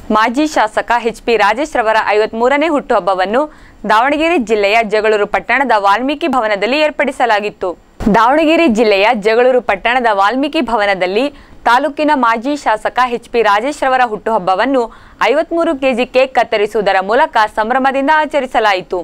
ಮಾಜಿ ಶಾಸಕ H P Rajesh ರವರ ಐವತ್ಮೂರನೇ ಹುಟ್ಟುಹಬ್ಬವನ್ನು ದಾವಣಗೆರೆ ಜಿಲ್ಲೆಯ ಜಗಳೂರು ಪಟ್ಟಣದ ವಾಲ್ಮೀಕಿ ಭವನದಲ್ಲಿ ಏರ್ಪಡಿಸಲಾಗಿತ್ತು ದಾವಣಗೆರೆ ಜಿಲ್ಲೆಯ ಜಗಳೂರು ಪಟ್ಟಣದ ವಾಲ್ಮೀಕಿ ಭವನದಲ್ಲಿ ತಾಲೂಕಿನ ಮಾಜಿ ಶಾಸಕ ಎಚ್ ಪಿ ರಾಜೇಶ್ ರವರ ಹುಟ್ಟುಹಬ್ಬವನ್ನು ಐವತ್ಮೂರು ಕೆಜಿ ಕೇಕ್ ಕತ್ತರಿಸುವುದರ ಮೂಲಕ ಸಂಭ್ರಮದಿಂದ ಆಚರಿಸಲಾಯಿತು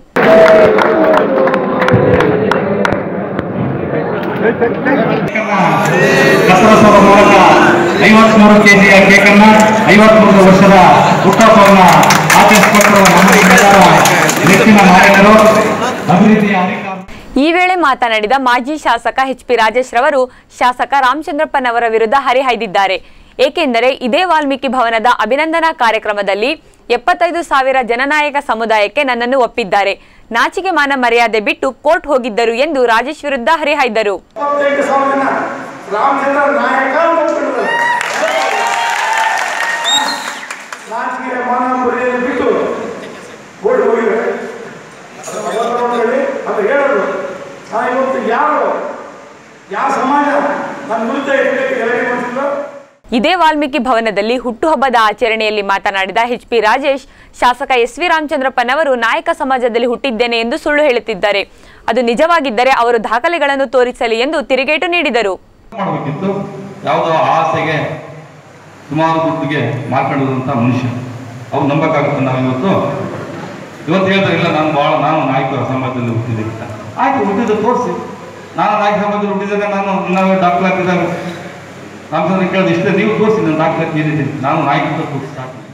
ಕತ್ತರಿಸುವ ಮೂಲಕ ಐವತ್ಮೂರು ಕೆಜಿಯ ಕೇಕನ್ನ ಐವತ್ಮೂರು ವರ್ಷದ ಹುಟ್ಟುಹಬ್ಬವನ್ನ ಆಚರಿಸಿಕೊಟ್ಟಿರುವ ನಮ್ಮ ನಿಮ್ಮೆಲ್ಲರ ನೆಚ್ಚಿನ ನಾಯಕರು ಅಭಿವೃದ್ಧಿಯ ಅಧಿಕಾರ ಈ ವೇಳೆ ಮಾತನಾಡಿದ ಮಾಜಿ ಶಾಸಕ ಎಚ್ ಪಿ ರಾಜೇಶ್ ರವರು ಶಾಸಕ ರಾಮಚಂದ್ರಪ್ಪನವರ ವಿರುದ್ಧ ಹರಿಹಾಯ್ದಿದ್ದಾರೆ ಏಕೆಂದರೆ ಇದೇ ವಾಲ್ಮೀಕಿ ಭವನದ ಅಭಿನಂದನಾ ಕಾರ್ಯಕ್ರಮದಲ್ಲಿ ಎಪ್ಪತ್ತೈದು ಸಾವಿರ ಜನನಾಯಕ ಸಮುದಾಯಕ್ಕೆ ನನ್ನನ್ನು ಒಪ್ಪಿದ್ದಾರೆ ನಾಚಿಕೆ ಮಾನ ಮರ್ಯಾದೆ ಬಿಟ್ಟು ಕೋರ್ಟ್ ಹೋಗಿದ್ದರು ಎಂದು ರಾಜೇಶ್ ವಿರುದ್ಧ ಹರಿಹಾಯ್ದರು ಇಪ್ಪತ್ತೈದು ಸಾವಿರ ಜನ ರಾಮಚಂದ್ರ ನಾಯಕ ಒಪ್ಪಿಟ್ಟಿದ್ದಾರೆ ನಾಚಿಕೆ ಮಾನ ಮರ್ಯಾದೆ ಬಿಟ್ಟು ಓಡಿ ಹೋಗಿದ್ದಾರೆ ಅದು ಭಗವಂತನಲ್ಲಿ ಅದು ಹೇಳೋದು ನಾ ಇವತ್ತು ಯಾರು ಯಾವ ಸಮಾಜ ನನ್ನ ವಿರುದ್ಧ ಇರಲಿಕ್ಕೆ ಗಲಾಟೆ ಮಾಡ್ತಿಲ್ಲ ಇದೇ ವಾಲ್ಮೀಕಿ ಭವನದಲ್ಲಿ ಹುಟ್ಟುಹಬ್ಬದ ಆಚರಣೆಯಲ್ಲಿ ಮಾತನಾಡಿದ ಎಚ್ ಪಿ ರಾಜೇಶ್ ಶಾಸಕ ಎಸ್ ವಿ ರಾಮಚಂದ್ರಪ್ಪನವರು ನಾಯಕ ಸಮಾಜದಲ್ಲಿ ಹುಟ್ಟಿದ್ದೇನೆ ಎಂದು ಸುಳ್ಳು ಹೇಳುತ್ತಿದ್ದಾರೆ ಅದು ನಿಜವಾಗಿದ್ದರೆ ಅವರು ದಾಖಲೆಗಳನ್ನು ತೋರಿಸಲಿ ಎಂದು ತಿರುಗೇಟು ನೀಡಿದರು ಮಾಡಬೇಕಿತ್ತು ಯಾವುದೋ ಆಸೆಗೆ ಸುಮಾರು ದುಡ್ಡಿಗೆ ಮಾರ್ಕೊಂಡಿರುವಂಥ ಮನುಷ್ಯ ಅವ್ರು ನಂಬಕ್ಕಾಗುತ್ತೆ ನಾವು ಇವತ್ತು ಇವತ್ತು ಹೇಳ್ತಾರೆ ಇಲ್ಲ ನಾನು ಭಾಳ ನಾನು ನಾಯಕರ ಸಮಾಜದಲ್ಲಿ ಹುಟ್ಟಿದೆ ಅಂತ ಆಯ್ತು ಹುಟ್ಟಿದ ತೋರಿಸಿ ನಾನು ನಾಯಕ ಸಮಾಜದಲ್ಲಿ ಹುಟ್ಟಿದಾಗ ನಾನು ನಾವು ಡಾಕ್ಟರ್ ಹಾಕಿದಾಗ ರಾಮಚಂದ್ರ ಕೇಳಿದ ಇಷ್ಟೇ ನೀವು ತೋರಿಸಿ ನನ್ನ ಡಾಕ್ಟರ್ ಏನಿದೆ ನಾನು ನಾಯಕ ತೋರಿಸಿ ಸಾಕು